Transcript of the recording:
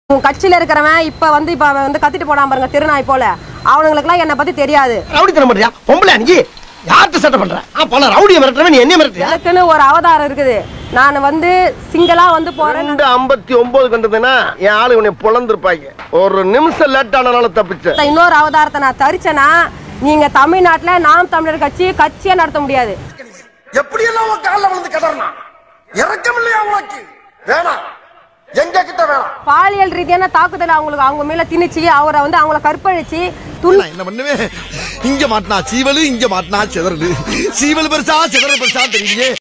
உன் கட்சியில இருக்கிறவன் இப்ப வந்து இப்ப அவன் வந்து கத்திட்டு போடாம பாருங்க திருநாய் போல அவனுங்களுக்குலாம் என்னை பத்தி தெரியாது ரவுடி தர மாட்டியா பொம்பளை அன்னைக்கு யார்கிட்ட சட்டை பண்ற ஆ, பல ரவுடியை மிரட்டுறவன் நீ என்ன மிரட்டுறியா எனக்குன்னு ஒரு அவதாரம் இருக்குது நான் வந்து சிங்கிளா வந்து போறேன் ரெண்டு ஐம்பத்தி ஒன்பது கண்டதுன்னா என் ஆளு உன்னை பொழந்திருப்பாங்க ஒரு நிமிஷம் லேட் ஆனனால தப்பிச்ச இன்னொரு அவதாரத்தை நான் தரிச்சேன்னா நீங்க தமிழ்நாட்டுல நாம் தமிழர் கட்சி கட்சியே நடத்த முடியாது எப்படி எல்லாம் உன் காலில் விழுந்து கிடறான் இறக்கம் இல்லையா உனக்கு வேணாம் எங்க கிட்ட வேணாம் பாலியல் ரீதியான தாக்குதல் அவங்களுக்கு அவங்க மேல திணிச்சு அவரை வந்து அவங்கள கற்பழிச்சு துணி நான் என்ன பண்ணுவேன் இங்க மாட்டினா சீவலு இங்க மாட்டினா சிதறலு சீவல் பெருசா சிதறல் பெருசா தெரியலையே